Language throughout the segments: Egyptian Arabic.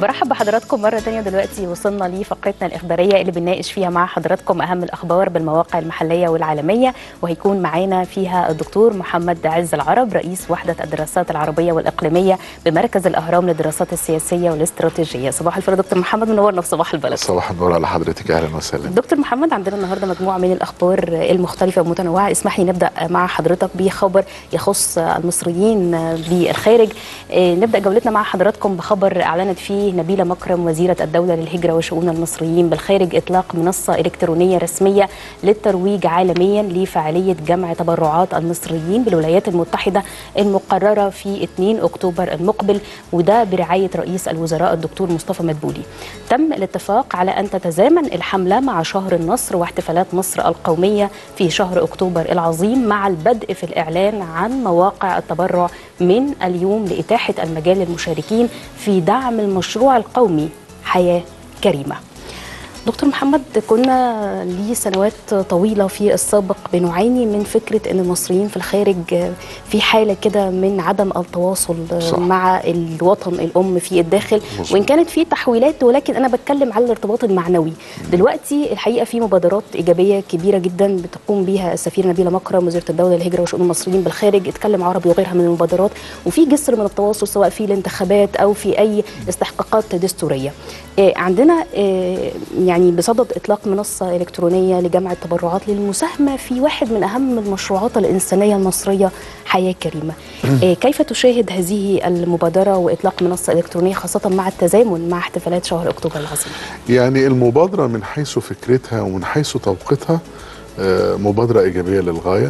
برحب بحضراتكم مرة تانية دلوقتي وصلنا لفقرتنا الإخبارية اللي بنناقش فيها مع حضراتكم أهم الأخبار بالمواقع المحلية والعالمية وهيكون معانا فيها الدكتور محمد عز العرب رئيس وحدة الدراسات العربية والإقليمية بمركز الأهرام للدراسات السياسية والاستراتيجية صباح الفل دكتور محمد منورنا في صباح البلد صباح النور على حضرتك اهلا وسهلا دكتور محمد عندنا النهارده مجموعه من الاخبار المختلفه والمتنوعه اسمح لي نبدا مع حضرتك بخبر يخص المصريين بالخارج نبدا جولتنا مع حضراتكم بخبر اعلنت فيه نبيله مكرم وزيره الدوله للهجره وشؤون المصريين بالخارج اطلاق منصه الكترونيه رسميه للترويج عالميا لفعاليه جمع تبرعات المصريين بالولايات المتحده المقرره في 2 اكتوبر المقبل وده برعايه رئيس الوزراء الدكتور مصطفى مدبولي تم الاتفاق على ان تتزامن الحمله مع شهر النصر واحتفالات مصر القوميه في شهر اكتوبر العظيم مع البدء في الاعلان عن مواقع التبرع من اليوم لاتاحه المجال للمشاركين في دعم المشروع القومي حياه كريمه. دكتور محمد كنا لسنوات طويلة في السابق بنعاني من فكرة أن المصريين في الخارج في حالة كده من عدم التواصل صح. مع الوطن الأم في الداخل مصر. وإن كانت في تحويلات ولكن أنا بتكلم على الارتباط المعنوي دلوقتي الحقيقة في مبادرات إيجابية كبيرة جدا بتقوم بها السفيرة نبيلة مكرم وزيرة الدولة للهجرة وشؤون المصريين بالخارج اتكلم عربي وغيرها من المبادرات وفي جسر من التواصل سواء في الانتخابات أو في أي استحقاقات دستورية عندنا يعني بصدد اطلاق منصه الكترونيه لجمع التبرعات للمساهمه في واحد من اهم المشروعات الانسانيه المصريه حياه كريمه. كيف تشاهد هذه المبادره واطلاق منصه الكترونيه خاصه مع التزامن مع احتفالات شهر اكتوبر العظيم؟ يعني المبادره من حيث فكرتها ومن حيث توقيتها مبادره ايجابيه للغايه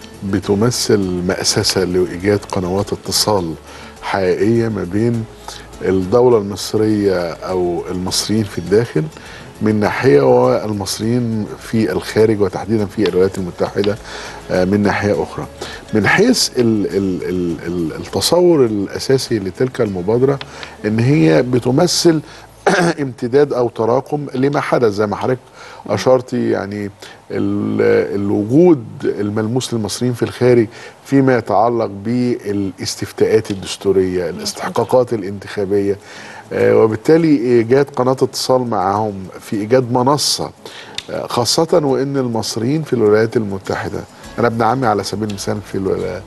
بتمثل مأسسه لايجاد قنوات اتصال حقيقيه ما بين الدولة المصرية أو المصريين في الداخل من ناحية والمصريين في الخارج وتحديدا في الولايات المتحدة من ناحية أخرى من حيث ال ال ال التصور الأساسي لتلك المبادرة أن هي بتمثل امتداد او تراكم لما حدث زي ما حضرتك اشرتي يعني الوجود الملموس للمصريين في الخارج فيما يتعلق بالاستفتاءات الدستوريه الاستحقاقات الانتخابيه وبالتالي ايجاد قناه اتصال معهم في ايجاد منصه خاصه وان المصريين في الولايات المتحده انا ابن عمي على سبيل المثال في الولا...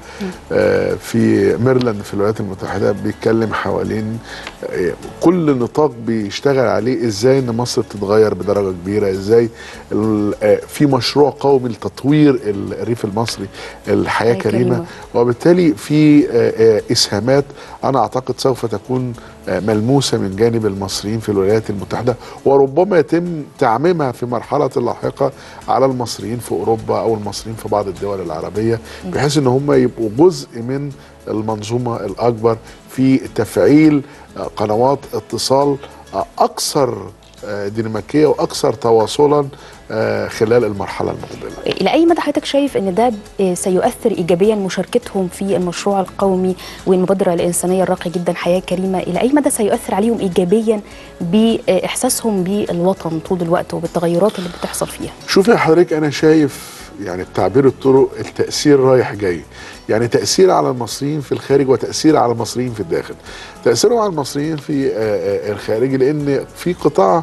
في ميرلاند في الولايات المتحده بيتكلم حوالين كل نطاق بيشتغل عليه ازاي ان مصر تتغير بدرجه كبيره ازاي في مشروع قومي لتطوير الريف المصري الحياه كريمه. كريمه وبالتالي في اسهامات انا اعتقد سوف تكون ملموسه من جانب المصريين في الولايات المتحده وربما يتم تعميمها في مرحله لاحقه على المصريين في اوروبا او المصريين في بعض الدول العربيه بحيث ان هم يبقوا جزء من المنظومه الاكبر في تفعيل قنوات اتصال اكثر ديناميكيه واكثر تواصلا خلال المرحله المقبله. الى اي مدى حضرتك شايف ان ده سيؤثر ايجابيا مشاركتهم في المشروع القومي والمبادره الانسانيه الراقيه جدا حياه كريمه، الى اي مدى سيؤثر عليهم ايجابيا باحساسهم بالوطن طول الوقت وبالتغيرات اللي بتحصل فيها؟ شوفي حضرتك انا شايف يعني بتعبير الطرق التاثير رايح جاي. يعني تاثير على المصريين في الخارج وتاثير على المصريين في الداخل. تاثيرهم على المصريين في الخارج لان في قطاع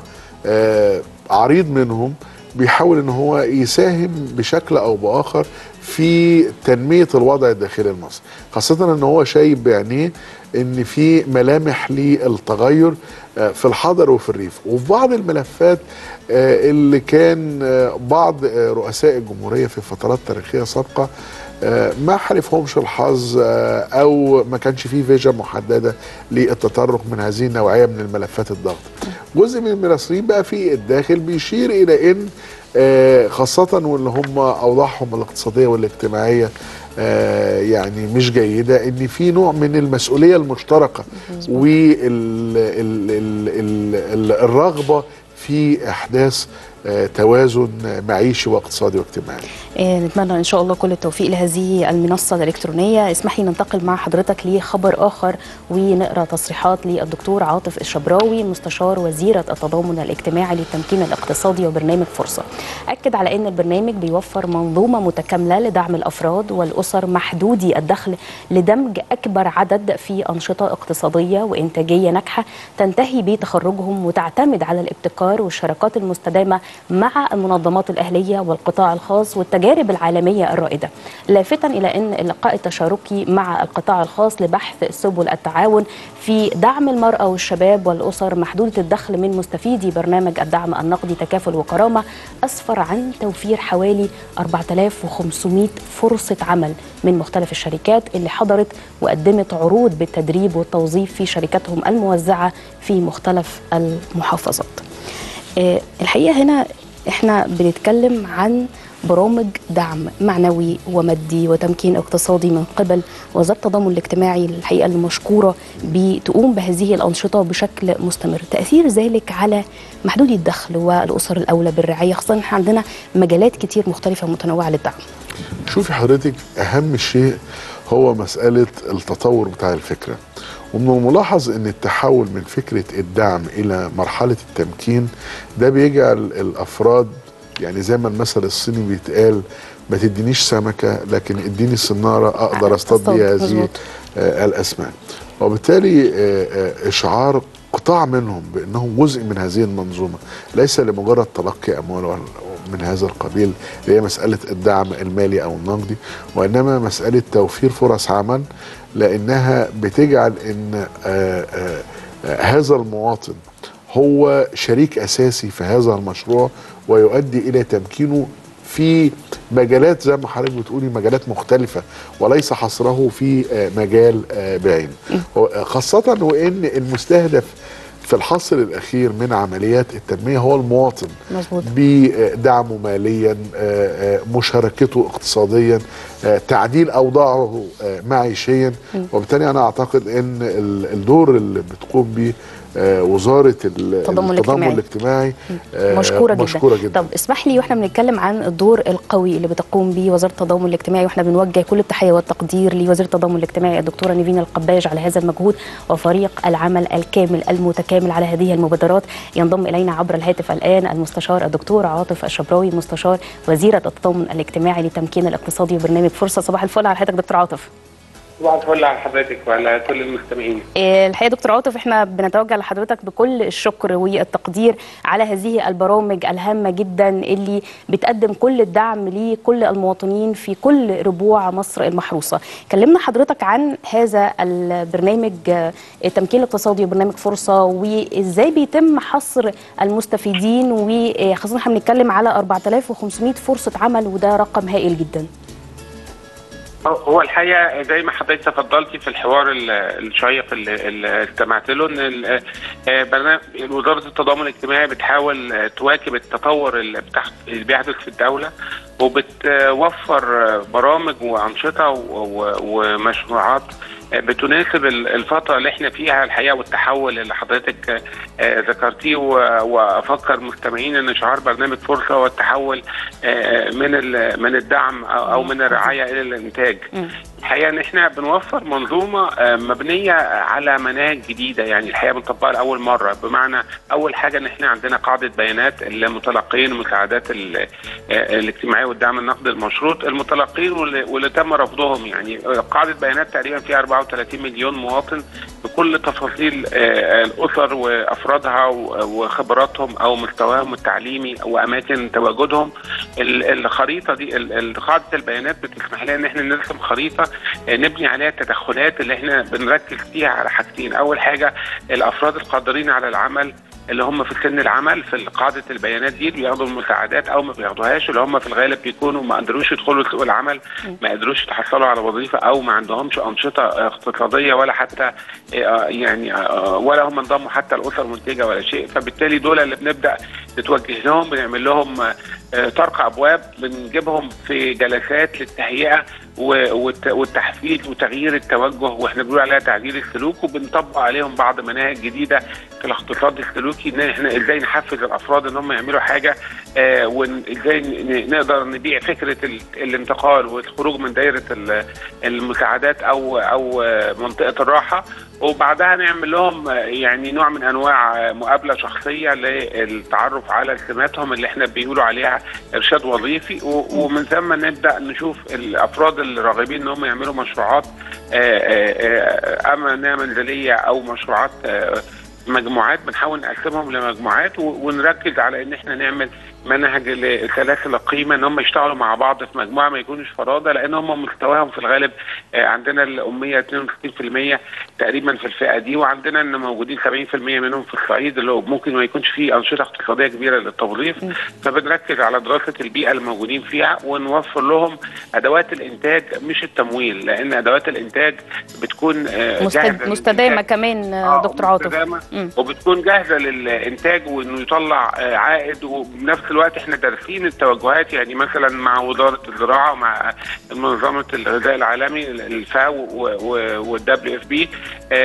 عريض منهم بيحاول ان هو يساهم بشكل او باخر في تنميه الوضع الداخلي المصري خاصه ان هو شايف بعينيه ان في ملامح للتغير في الحضر وفي الريف وفي بعض الملفات اللي كان بعض رؤساء الجمهوريه في فترات تاريخيه سابقه ما حلفهمش الحظ او ما كانش فيه فيجن محدده للتطرق من هذه النوعيه من الملفات الضغط. جزء من المصريين بقى في الداخل بيشير الى ان خاصه واللي هم اوضاعهم الاقتصاديه والاجتماعيه يعني مش جيده ان في نوع من المسؤوليه المشتركه والرغبه في احداث آه، توازن معيشي واقتصادي واجتماعي آه، نتمنى ان شاء الله كل التوفيق لهذه المنصه الالكترونيه اسمح لي ننتقل مع حضرتك لخبر اخر ونقرا تصريحات للدكتور عاطف الشبراوي مستشار وزيره التضامن الاجتماعي للتمكين الاقتصادي وبرنامج فرصه اكد على ان البرنامج بيوفر منظومه متكامله لدعم الافراد والاسر محدودي الدخل لدمج اكبر عدد في انشطه اقتصاديه وانتاجيه ناجحه تنتهي بتخرجهم وتعتمد على الابتكار والشراكات المستدامه مع المنظمات الاهليه والقطاع الخاص والتجارب العالميه الرائده لافتا الى ان اللقاء التشاركي مع القطاع الخاص لبحث سبل التعاون في دعم المراه والشباب والاسر محدوده الدخل من مستفيدي برنامج الدعم النقدي تكافل وكرامه اسفر عن توفير حوالي 4500 فرصه عمل من مختلف الشركات اللي حضرت وقدمت عروض بالتدريب والتوظيف في شركاتهم الموزعه في مختلف المحافظات. آه، الحقيقه هنا احنا بنتكلم عن برامج دعم معنوي ومادي وتمكين اقتصادي من قبل وزاره التضامن الاجتماعي الحقيقه المشكوره بتقوم بهذه الانشطه بشكل مستمر، تاثير ذلك على محدودي الدخل والاسر الاولى بالرعايه خاصه احنا عندنا مجالات كتير مختلفه ومتنوعه للدعم. شوفي حضرتك اهم شيء هو مساله التطور بتاع الفكره ومن الملاحظ ان التحول من فكره الدعم الى مرحله التمكين ده بيجعل الافراد يعني زي ما المثل الصيني بيتقال ما تدينيش سمكه لكن اديني صناره اقدر اصطاد بيها هذه مظبوط. آه، الاسماك وبالتالي آه، آه، اشعار قطاع منهم بانهم جزء من هذه المنظومه ليس لمجرد تلقي اموال ولا- من هذا القبيل اللي هي مساله الدعم المالي او النقدي وانما مساله توفير فرص عمل لانها بتجعل ان آه، آه، آه، هذا المواطن هو شريك اساسي في هذا المشروع ويؤدي الى تمكينه في مجالات زي ما حضرتك بتقولي مجالات مختلفة وليس حصره في آه، مجال آه، بعينه هو- خاصة وإن المستهدف في الحصر الأخير من عمليات التنمية هو المواطن مظبوط. بدعمه ماليا آه، آه، مشاركته اقتصاديا آه، تعديل أوضاعه آه، معيشيا وبالتالي أنا أعتقد أن ال- الدور اللي بتقوم به آه، وزارة ال- التضامن التضامن الاجتماعي. الاجتماعي آه، مشكورة جدا. مشكورة جدا طب اسمح لي واحنا بنتكلم عن الدور القوي اللي بتقوم به وزاره التضامن الاجتماعي واحنا بنوجه كل التحيه والتقدير لوزيره التضامن الاجتماعي الدكتوره نيفين القباج على هذا المجهود وفريق العمل الكامل المتكامل على هذه المبادرات ينضم الينا عبر الهاتف الان المستشار الدكتور عاطف الشبراوي مستشار وزيره التضامن الاجتماعي لتمكين الاقتصادي وبرنامج فرصه صباح الفل على حضرتك دكتور عاطف صباح الفل على حضرتك وعلى كل المستمعين آه، الحقيقه دكتور عاطف احنا بنتوجه لحضرتك بكل الشكر والتقدير على هذه البرامج الهامه جدا اللي بتقدم كل الدعم لكل المواطنين في كل ربوع مصر المحروسه. كلمنا حضرتك عن هذا البرنامج آه، التمكين الاقتصادي وبرنامج فرصه وازاي بيتم حصر المستفيدين وخاصه احنا بنتكلم على 4500 فرصه عمل وده رقم هائل جدا. هو الحقيقه زي ما حضرتك تفضلتي في الحوار ال- الشيق اللي, اللي استمعت له ان ال- آه، برنامج وزاره التضامن الاجتماعي بتحاول آه، تواكب التطور اللي بتح- اللي بيحدث في الدوله وبتوفر آه، برامج وانشطه و- و- ومشروعات آه، بتناسب ال- الفتره اللي احنا فيها الحقيقه والتحول اللي حضرتك آه، ذكرتيه و- وافكر المستمعين ان شعار برنامج فرصه هو التحول آه، من ال- من الدعم او أو من الرعايه الى الانتاج مم. الحقيقه ان احنا بنوفر منظومه آه، مبنيه على مناهج جديده يعني الحقيقه بنطبقها لاول مره بمعنى اول حاجه ان احنا عندنا قاعده بيانات لمتلقين المساعدات ال- آه، الاجتماعيه والدعم النقدي المشروط المتلقين واللي واللي تم رفضهم يعني آه، قاعده بيانات تقريبا فيها 34 مليون مواطن بكل تفاصيل آه، الاسر وافرادها و- وخبراتهم او مستواهم التعليمي واماكن تواجدهم ال- الخريطه دي ال- ال- قاعده البيانات بتسمح لنا ان احنا نرسم خريطه آه، نبني عليها التدخلات اللي احنا بنركز فيها على حاجتين اول حاجه الافراد القادرين على العمل اللي هم في سن العمل في قاعده البيانات دي بياخدوا المساعدات او ما بياخدوهاش اللي هم في الغالب بيكونوا ما قدروش يدخلوا سوق العمل ما قدروش يتحصلوا على وظيفه او ما عندهمش انشطه اقتصاديه ولا حتى آه، يعني آه، ولا هم انضموا حتى لاسر منتجه ولا شيء فبالتالي دول اللي بنبدا نتوجه لهم بنعمل لهم آه، طرق ابواب بنجيبهم في جلسات للتهيئه و- والت- والتحفيز وتغيير التوجه واحنا بنقول عليها تعديل السلوك وبنطبق عليهم بعض مناهج جديده في الاقتصاد السلوكي ان احنا ازاي نحفز الافراد ان هم يعملوا حاجه آه، وازاي ن- نقدر نبيع فكره ال- الانتقال والخروج من دايره ال- المساعدات او او آه، منطقه الراحه وبعدها نعمل لهم آه، يعني نوع من انواع آه، مقابله شخصيه للتعرف على سماتهم اللي احنا بيقولوا عليها ارشاد وظيفي و- ومن ثم نبدا نشوف الافراد الراغبين ان هم يعملوا مشروعات آه، آه، آه، امانه منزليه او مشروعات آه، مجموعات بنحاول نقسمهم لمجموعات و- ونركز على ان احنا نعمل منهج لسلاسل القيمه ان هم يشتغلوا مع بعض في مجموعه ما يكونوش فرادى لان هم مستواهم في الغالب آه، عندنا الاميه 62% تقريبا في الفئه دي وعندنا ان موجودين 70% منهم في الصعيد اللي هو ممكن ما يكونش فيه انشطه اقتصاديه كبيره للتوظيف فبنركز على دراسه البيئه اللي موجودين فيها ونوفر لهم ادوات الانتاج مش التمويل لان ادوات الانتاج بتكون آه، مستد- جاهزة مستدامه للإنتاج. كمان آه، آه، دكتور عاطف مستدامة مم. وبتكون جاهزه للانتاج وانه يطلع آه، عائد وبنفس الوقت احنا دارسين التوجهات يعني مثلا مع وزاره الزراعه ومع منظمه الغذاء العالمي الفاو والدبليو اف بي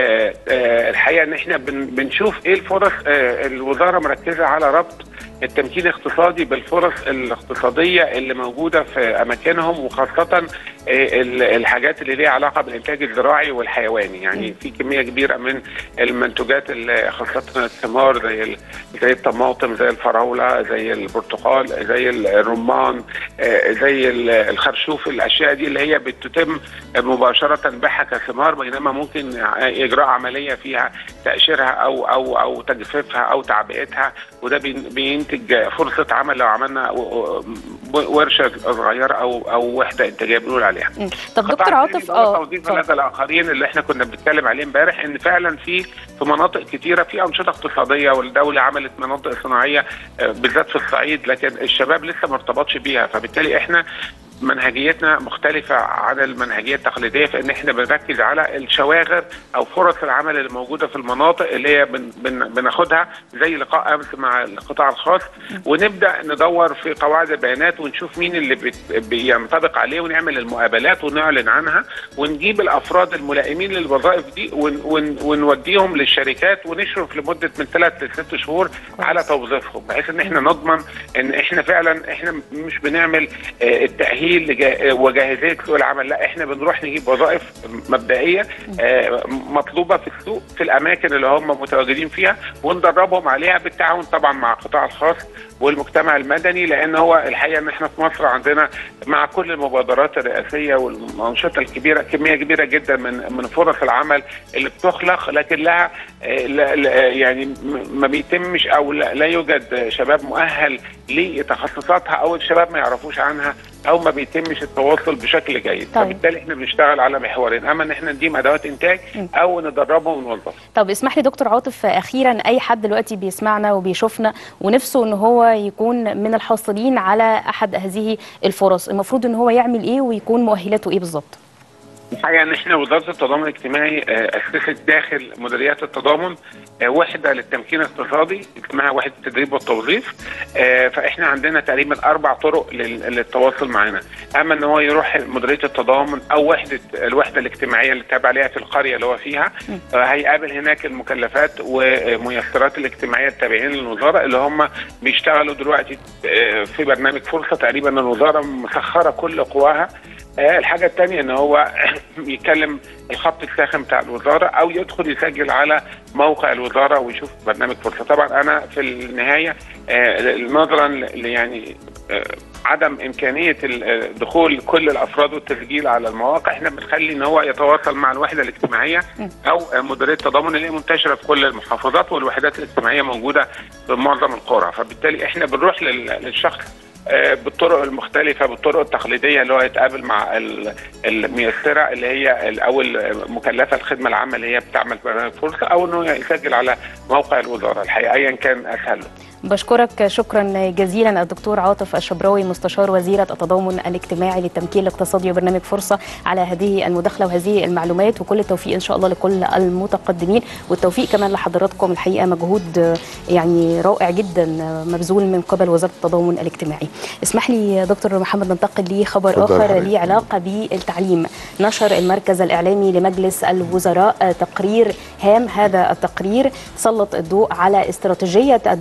الحقيقه ان احنا بن- بنشوف ايه الفرص آه، الوزاره مركزه على ربط التمكين الاقتصادي بالفرص الاقتصاديه اللي موجوده في اماكنهم وخاصه آه، ال- الحاجات اللي ليها علاقه بالانتاج الزراعي والحيواني يعني في كميه كبيره من المنتوجات اللي خاصه الثمار زي ال- زي الطماطم زي الفراوله زي البرتقال زي الرمان آه، زي ال- الخرشوف الاشياء دي اللي هي بتتم مباشره بيعها كثمار بينما ممكن اجراء عمليه فيها تاشيرها او او او تجفيفها او تعبئتها وده بين- بينتج فرصه عمل لو عملنا و- و- ورشه صغيره او او وحده انتاجيه بنقول عليها مم. طب قطاع دكتور عاطف التدريب هو اه توظيف اتفضل. لدى الاخرين اللي احنا كنا بنتكلم عليه امبارح ان فعلا في في مناطق كتيره في انشطه اقتصاديه والدوله عملت مناطق صناعيه آه، بالذات في الصعيد لكن الشباب لسه ما ارتبطش بيها فبالتالي احنا منهجيتنا مختلفة عن المنهجية التقليدية في ان احنا بنركز على الشواغر او فرص العمل اللي موجودة في المناطق اللي هي بن بن بناخدها زي لقاء امس مع القطاع الخاص ونبدا ندور في قواعد البيانات ونشوف مين اللي بت بينطبق عليه ونعمل المقابلات ونعلن عنها ونجيب الافراد الملائمين للوظائف دي ون ون ونوديهم للشركات ونشرف لمدة من ثلاث لست شهور على توظيفهم بحيث ان احنا نضمن ان احنا فعلا احنا مش بنعمل آه، التأهيل لجا- وجاهزية سوق العمل لا احنا بنروح نجيب وظائف مبدئية آه، مطلوبة في السوق في الأماكن اللي هم متواجدين فيها وندربهم عليها بالتعاون طبعا مع القطاع الخاص والمجتمع المدني لان هو الحقيقه ان احنا في مصر عندنا مع كل المبادرات الرئاسيه والانشطه الكبيره كميه كبيره جدا من من فرص العمل اللي بتخلق لكن لها آه، لا- لا- يعني م- ما بيتمش او لا لا يوجد شباب مؤهل لتخصصاتها او الشباب ما يعرفوش عنها او ما بيتمش التواصل بشكل جيد طيب. فبالتالي احنا بنشتغل على محورين اما ان احنا نديهم ادوات انتاج او ندربهم ونوظفهم طب اسمح لي دكتور عاطف اخيرا اي حد دلوقتي بيسمعنا وبيشوفنا ونفسه ان هو يكون من الحاصلين على احد هذه الفرص المفروض ان هو يعمل ايه ويكون مؤهلاته ايه بالظبط الحقيقه ان احنا وزاره التضامن الاجتماعي آه، اسست داخل مديريات التضامن آه، وحده للتمكين الاقتصادي اسمها وحده التدريب والتوظيف آه، فاحنا عندنا تقريبا اربع طرق لل- للتواصل معنا اما ان هو يروح مديريه التضامن او وحده الوحده الاجتماعيه اللي تابع عليها في القريه اللي هو فيها آه، هيقابل هناك المكلفات وميسرات الاجتماعيه التابعين للوزاره اللي هم بيشتغلوا دلوقتي آه، في برنامج فرصه تقريبا الوزاره مسخره كل قواها آه، الحاجة الثانية ان هو يتكلم الخط الساخن بتاع الوزارة او يدخل يسجل على موقع الوزارة ويشوف برنامج فرصة طبعا انا في النهاية آه، نظرا ل- يعني آه، عدم امكانيه ال- آه، دخول كل الافراد والتسجيل على المواقع احنا بنخلي ان هو يتواصل مع الوحده الاجتماعيه او آه، مديريه التضامن اللي هي منتشره في كل المحافظات والوحدات الاجتماعيه موجوده في معظم القرى فبالتالي احنا بنروح لل- للشخص آه، بالطرق المختلفة بالطرق التقليدية اللي هو يتقابل مع ال- الميسرة اللي هي ال- أو المكلفة الخدمة العامة اللي هي بتعمل برنامج فرصة أو إنه يسجل على موقع الوزارة الحقيقة أيا كان أسهل له. بشكرك شكرا جزيلا الدكتور عاطف الشبراوي مستشار وزيرة التضامن الاجتماعي للتمكين الاقتصادي وبرنامج فرصة على هذه المداخلة وهذه المعلومات وكل التوفيق إن شاء الله لكل المتقدمين والتوفيق كمان لحضراتكم الحقيقة مجهود يعني رائع جدا مبذول من قبل وزارة التضامن الاجتماعي اسمح لي دكتور محمد ننتقل لخبر اتفضل آخر حضرتك. ليه علاقة بالتعليم نشر المركز الإعلامي لمجلس الوزراء تقرير هام هذا التقرير سلط الضوء على استراتيجية الدولة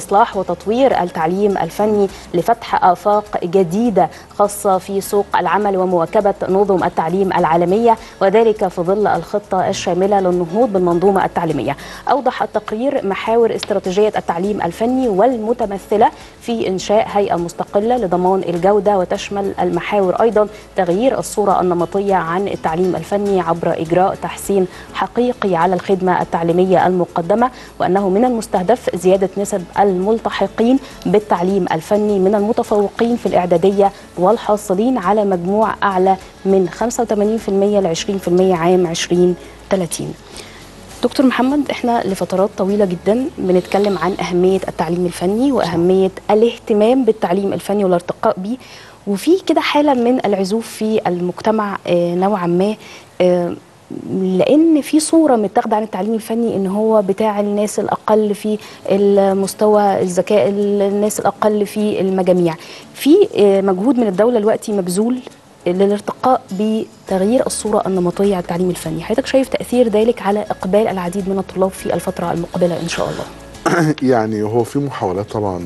إصلاح وتطوير التعليم الفني لفتح آفاق جديدة خاصة في سوق العمل ومواكبة نظم التعليم العالمية وذلك في ظل الخطة الشاملة للنهوض بالمنظومة التعليمية أوضح التقرير محاور استراتيجية التعليم الفني والمتمثلة في إنشاء هيئة مستقلة لضمان الجودة وتشمل المحاور أيضا تغيير الصورة النمطية عن التعليم الفني عبر إجراء تحسين حقيقي على الخدمة التعليمية المقدمة وأنه من المستهدف زيادة نسب الملتحقين بالتعليم الفني من المتفوقين في الإعدادية والحاصلين على مجموع أعلى من 85% ل 20% عام 2030 دكتور محمد احنا لفترات طويله جدا بنتكلم عن اهميه التعليم الفني واهميه الاهتمام بالتعليم الفني والارتقاء به وفي كده حاله من العزوف في المجتمع آه، نوعا ما آه، لان في صوره متاخده عن التعليم الفني ان هو بتاع الناس الاقل في المستوى الذكاء الناس الاقل في المجاميع في آه، مجهود من الدوله دلوقتي مبذول للارتقاء بتغيير الصورة النمطية على التعليم الفني حضرتك شايف تأثير ذلك على إقبال العديد من الطلاب في الفترة المقبلة إن شاء الله يعني هو في محاولات طبعا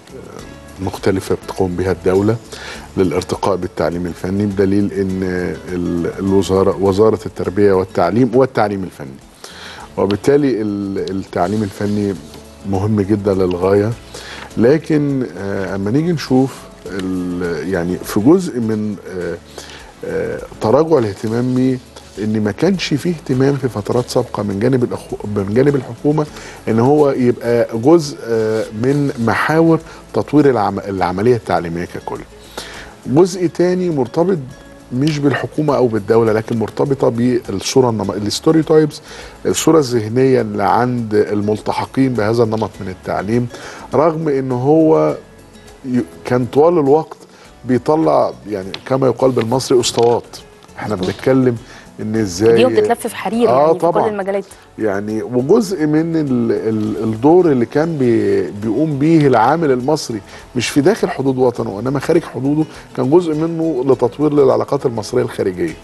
مختلفة بتقوم بها الدولة للارتقاء بالتعليم الفني بدليل ان ال- الوزارة وزارة التربية والتعليم والتعليم الفني وبالتالي ال- التعليم الفني مهم جدا للغاية لكن آه، اما نيجي نشوف ال- يعني في جزء من آه، آه، تراجع الاهتمام بيه ان ما كانش فيه اهتمام في فترات سابقه من جانب الأخو من جانب الحكومه ان هو يبقى جزء آه، من محاور تطوير العم العمليه التعليميه ككل. جزء تاني مرتبط مش بالحكومه او بالدوله لكن مرتبطه بالصوره النم... الستوريوتايبس الصوره الذهنيه اللي عند الملتحقين بهذا النمط من التعليم رغم ان هو ي- كان طوال الوقت بيطلع يعني كما يقال بالمصري اسطوات احنا بنتكلم ان ازاي دي بتتلف في حرير آه يعني في طبعاً. كل المجالات يعني وجزء من ال ال الدور اللي كان بي بيقوم به العامل المصري مش في داخل حدود وطنه وانما خارج حدوده كان جزء منه لتطوير للعلاقات المصريه الخارجيه.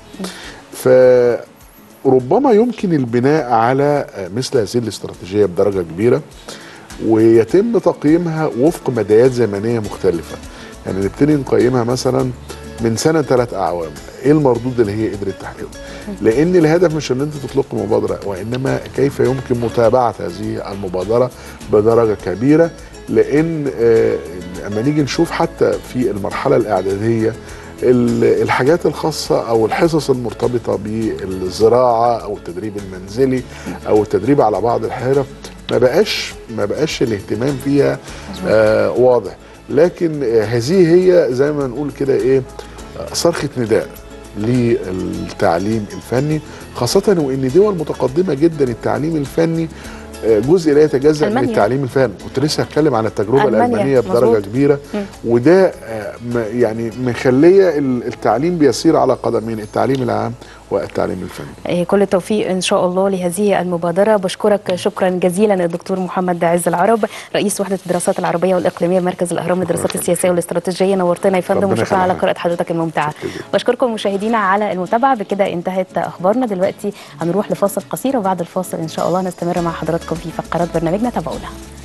فربما يمكن البناء على مثل هذه الاستراتيجيه بدرجه كبيره ويتم تقييمها وفق مدايات زمنيه مختلفه. يعني نبتدي نقيمها مثلا من سنه ثلاث اعوام ايه المردود اللي هي قدرت تحققه لان الهدف مش ان انت تطلق مبادره وانما كيف يمكن متابعه هذه المبادره بدرجه كبيره لان آه، اما نيجي نشوف حتى في المرحله الاعداديه ال- الحاجات الخاصه او الحصص المرتبطه بالزراعه او التدريب المنزلي او التدريب على بعض الحرف ما بقاش ما بقاش الاهتمام فيها آه واضح لكن آه، هذه هي زي ما نقول كده ايه آه، صرخه نداء للتعليم الفني خاصة وإن دول متقدمة جدا التعليم الفني آه، جزء لا يتجزأ من ألمانيا. التعليم الفني كنت لسه هتكلم عن التجربة ألمانيا، الألمانية بدرجة مظبوط. كبيرة مم. وده آه، م- يعني مخلية ال- التعليم بيسير على قدمين التعليم العام والتعليم الفني آه، كل التوفيق ان شاء الله لهذه المبادره بشكرك شكرا جزيلا الدكتور محمد عز العرب رئيس وحده الدراسات العربيه والاقليميه مركز الاهرام للدراسات يخليك. السياسيه والاستراتيجيه نورتنا يا فندم ربنا وشكرا على يخليك. قراءه حضرتك الممتعه شكرا جدا. بشكركم مشاهدينا على المتابعه بكده انتهت اخبارنا دلوقتي هنروح لفاصل قصير وبعد الفاصل ان شاء الله نستمر مع حضراتكم في فقرات برنامجنا تابعونا